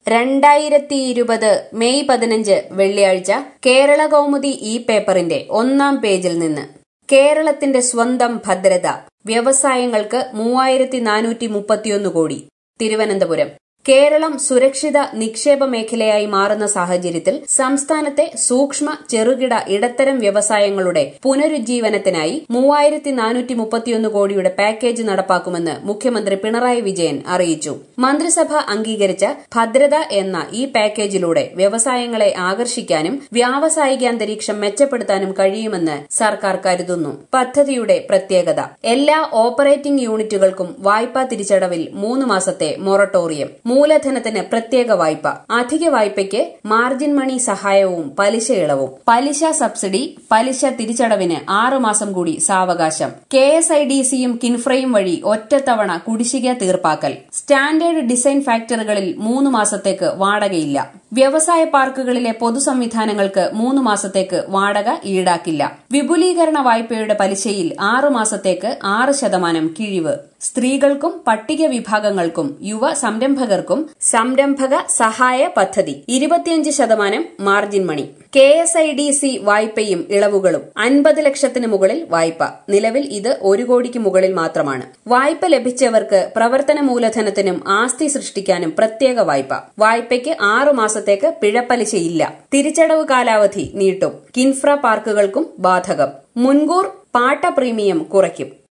രണ്ടായിരത്തി ഇരുപത് മെയ് പതിനഞ്ച് വെള്ളിയാഴ്ച കേരള കൗമുദി ഈ പേപ്പറിന്റെ ഒന്നാം പേജിൽ നിന്ന് കേരളത്തിന്റെ സ്വന്തം ഭദ്രത വ്യവസായങ്ങൾക്ക് മൂവായിരത്തി നാനൂറ്റി മുപ്പത്തിയൊന്ന് കോടി തിരുവനന്തപുരം കേരളം സുരക്ഷിത നിക്ഷേപ മേഖലയായി മാറുന്ന സാഹചര്യത്തിൽ സംസ്ഥാനത്തെ സൂക്ഷ്മ ചെറുകിട ഇടത്തരം വ്യവസായങ്ങളുടെ പുനരുജ്ജീവനത്തിനായി മൂവായിരത്തി നാനൂറ്റി മുപ്പത്തിയൊന്ന് കോടിയുടെ പാക്കേജ് നടപ്പാക്കുമെന്ന് മുഖ്യമന്ത്രി പിണറായി വിജയൻ അറിയിച്ചു മന്ത്രിസഭ അംഗീകരിച്ച ഭദ്രത എന്ന ഈ പാക്കേജിലൂടെ വ്യവസായങ്ങളെ ആകർഷിക്കാനും വ്യാവസായികാന്തരീക്ഷം മെച്ചപ്പെടുത്താനും കഴിയുമെന്ന് സർക്കാർ കരുതുന്നു പദ്ധതിയുടെ പ്രത്യേകത എല്ലാ ഓപ്പറേറ്റിംഗ് യൂണിറ്റുകൾക്കും വായ്പാ തിരിച്ചടവിൽ മൂന്ന് മാസത്തെ മൊറട്ടോറിയം മൂലധനത്തിന് പ്രത്യേക വായ്പ അധിക വായ്പയ്ക്ക് മാർജിൻ മണി സഹായവും പലിശ ഇളവും പലിശ സബ്സിഡി പലിശ തിരിച്ചടവിന് ആറ് മാസം കൂടി സാവകാശം കെ എസ് ഐ ഡി സിയും കിൻഫ്രയും വഴി ഒറ്റത്തവണ കുടിശ്ശിക തീർപ്പാക്കൽ സ്റ്റാൻഡേർഡ് ഡിസൈൻ ഫാക്ടറികളിൽ മൂന്ന് മാസത്തേക്ക് വാടകയില്ല വ്യവസായ പാർക്കുകളിലെ പൊതുസംവിധാനങ്ങൾക്ക് മൂന്ന് മാസത്തേക്ക് വാടക ഈടാക്കില്ല വിപുലീകരണ വായ്പയുടെ പലിശയിൽ ആറ് മാസത്തേക്ക് ആറ് ശതമാനം കിഴിവ് സ്ത്രീകൾക്കും പട്ടിക വിഭാഗങ്ങൾക്കും യുവ സംരംഭകർക്കും സംരംഭക സഹായ പദ്ധതി ഇരുപത്തിയഞ്ച് ശതമാനം margin money K S I D C വായ്പയും ഇളവുകളും അൻപത് ലക്ഷത്തിന് മുകളിൽ വായ്പ നിലവിൽ ഇത് ഒരു കോടിക്ക് മുകളിൽ മാത്രമാണ് വായ്പ ലഭിച്ചവർക്ക് പ്രവർത്തന മൂലധനത്തിനും ആസ്തി സൃഷ്ടിക്കാനും പ്രത്യേക വായ്പ വായ്പയ്ക്ക് ആറു മാസത്തേക്ക് പിഴപ്പലിശയില്ല തിരിച്ചടവ് കാലാവധി നീട്ടും കിൻഫ്ര പാർക്കുകൾക്കും ബാധകം മുൻകൂർ പാട്ട പ്രീമിയം കുറയ്ക്കും